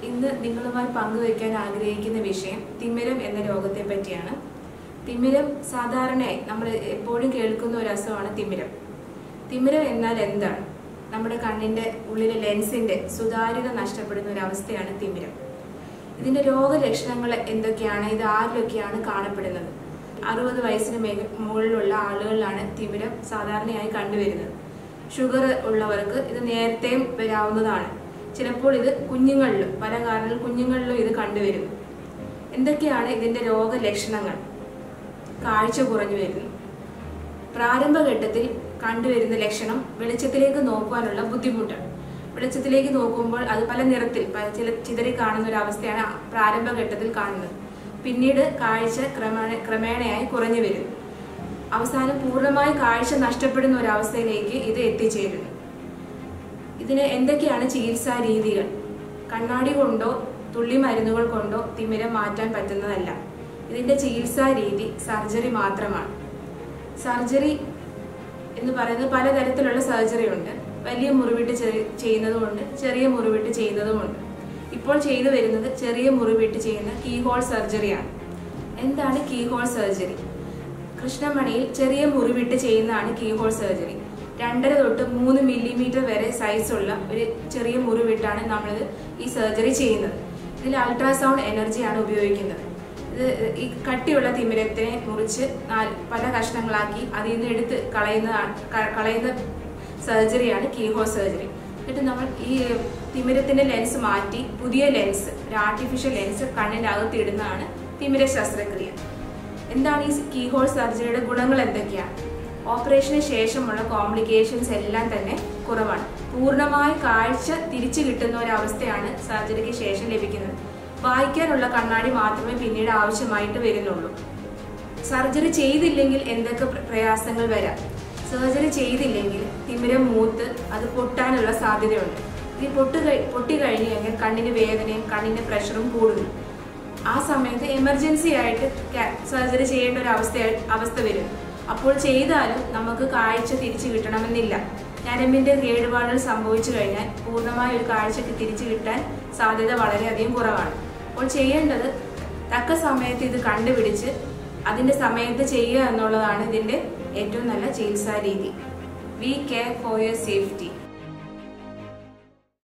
ഇന്ന് നിങ്ങളുമായി പങ്കുവയ്ക്കാൻ ആഗ്രഹിക്കുന്ന വിഷയം തിമിരം എന്ന രോഗത്തെ പറ്റിയാണ് തിമിരം സാധാരണയായി നമ്മൾ എപ്പോഴും കേൾക്കുന്ന ഒരു അസുഖമാണ് തിമിരം തിമിരം എന്നാൽ എന്താണ് നമ്മുടെ കണ്ണിന്റെ ഉള്ളിലെ ലെൻസിന്റെ സുതാര്യത നഷ്ടപ്പെടുന്ന ഒരു അവസ്ഥയാണ് തിമിരം ഇതിന്റെ രോഗലക്ഷണങ്ങൾ എന്തൊക്കെയാണ് ഇത് ആരിലൊക്കെയാണ് കാണപ്പെടുന്നത് അറുപത് വയസ്സിന് മേ മുകളിലുള്ള ആളുകളിലാണ് തിമിരം സാധാരണയായി കണ്ടുവരുന്നത് ഷുഗർ ഉള്ളവർക്ക് ഇത് നേരത്തെയും വരാവുന്നതാണ് ചിലപ്പോൾ ഇത് കുഞ്ഞുങ്ങളിലും പല കാരണങ്ങൾ കുഞ്ഞുങ്ങളിലും ഇത് കണ്ടുവരുന്നു എന്തൊക്കെയാണ് ഇതിന്റെ രോഗലക്ഷണങ്ങൾ കാഴ്ച കുറഞ്ഞു വരുന്നു പ്രാരംഭഘട്ടത്തിൽ കണ്ടുവരുന്ന ലക്ഷണം വെളിച്ചത്തിലേക്ക് നോക്കുവാനുള്ള ബുദ്ധിമുട്ടാണ് വെളിച്ചത്തിലേക്ക് നോക്കുമ്പോൾ അത് പല നിറത്തിൽ പല ചില ചിതറി കാണുന്ന ഒരു അവസ്ഥയാണ് പ്രാരംഭഘട്ടത്തിൽ കാണുന്നത് പിന്നീട് കാഴ്ച ക്രമേണ ക്രമേണയായി കുറഞ്ഞു വരുന്നു അവസാനം പൂർണ്ണമായി കാഴ്ച നഷ്ടപ്പെടുന്ന ഒരു അവസ്ഥയിലേക്ക് ഇത് എത്തിച്ചേരുന്നു ഇതിന് എന്തൊക്കെയാണ് ചികിത്സാ രീതികൾ കണ്ണാടി കൊണ്ടോ തുള്ളി മരുന്നുകൾ കൊണ്ടോ തിമിരം മാറ്റാൻ പറ്റുന്നതല്ല ഇതിന്റെ ചികിത്സാ രീതി സർജറി മാത്രമാണ് സർജറി എന്ന് പറയുന്നത് പലതരത്തിലുള്ള സർജറി ഉണ്ട് വലിയ മുറിവിട്ട് ചെറി- ചെയ്യുന്നതുമുണ്ട് ചെറിയ മുറിവിട്ട് ചെയ്യുന്നതുമുണ്ട് ഇപ്പോൾ ചെയ്തു വരുന്നത് ചെറിയ മുറിവിട്ട് ചെയ്യുന്ന കീ ഹോൾ സർജറിയാണ് എന്താണ് കീ ഹോൾ സർജറി കൃഷ്ണമണിയിൽ ചെറിയ മുറിവിട്ട് ചെയ്യുന്നതാണ് കീ ഹോൾ സർജറി രണ്ടര തൊട്ട് മൂന്ന് മില്ലിമീറ്റർ വരെ സൈസുള്ള ഒരു ചെറിയ മുറിവിട്ടാണ് നമ്മൾ ഈ സർജറി ചെയ്യുന്നത് ഇതിൽ അൾട്രാസൗണ്ട് എനർജിയാണ് ഉപയോഗിക്കുന്നത് ഇത് ഈ കട്ടിയുള്ള തിമിരത്തിനെ മുറിച്ച് നാല് പല കഷ്ണങ്ങളാക്കി അതിൽ നിന്ന് എടുത്ത് കളയുന്നതാണ് ക- കളയുന്ന സർജറിയാണ് കീഹോ സർജറി എന്നിട്ട് നമ്മൾ ഈ തിമിരത്തിന്റെ ലെൻസ് മാറ്റി പുതിയ ലെൻസ് ഒരു ആർട്ടിഫിഷ്യൽ ലെൻസ് കണ്ണിന്റെ അകത്ത് ഇടുന്നതാണ് തിമിര ശസ്ത്രക്രിയ എന്താണ് ഈ കീഹോൾ സർജറിയുടെ ഗുണങ്ങൾ എന്തൊക്കെയാണ് ഓപ്പറേഷന് ശേഷമുള്ള കോംപ്ലിക്കേഷൻസ് എല്ലാം തന്നെ കുറവാണ് പൂർണ്ണമായി കാഴ്ച തിരിച്ചു കിട്ടുന്ന ഒരു അവസ്ഥയാണ് സർജറിക്ക് ശേഷം ലഭിക്കുന്നത് വായിക്കാനുള്ള കണ്ണാടി മാത്രമേ പിന്നീട് ആവശ്യമായിട്ട് വരുന്നുള്ളൂ സർജറി ചെയ്തില്ലെങ്കിൽ എന്തൊക്കെ പ്ര- പ്രയാസങ്ങൾ വരാം സർജറി ചെയ്തില്ലെങ്കിൽ തിമിരം മൂത്ത് അത് പൊട്ടാനുള്ള സാധ്യതയുണ്ട് ഈ പൊട്ട് കഴി- പൊട്ടി കഴിഞ്ഞ് കഴിഞ്ഞാൽ കണ്ണിന് വേദനയും കണ്ണിന്റെ പ്രഷറും കൂടുന്നു ആ സമയത്ത് എമർജൻസി ആയിട്ട് സർജറി ചെയ്യേണ്ട ഒരു അവസ്ഥ അവസ്ഥ വരും അപ്പോൾ ചെയ്താലും നമുക്ക് കാഴ്ച തിരിച്ചു കിട്ടണമെന്നില്ല ഞരമ്പിന്റെ കേടുപാടുകൾ സംഭവിച്ചു കഴിഞ്ഞാൽ പൂർണ്ണമായ ഒരു കാഴ്ചക്ക് തിരിച്ചു കിട്ടാൻ സാധ്യത വളരെയധികം കുറവാണ് അപ്പോൾ ചെയ്യേണ്ടത് തക്ക സമയത്ത് ഇത് കണ്ടുപിടിച്ച് അതിന്റെ സമയത്ത് ചെയ്യുക എന്നുള്ളതാണ് ഇതിന്റെ ഏറ്റവും നല്ല ചികിത്സാ രീതി we care for your safety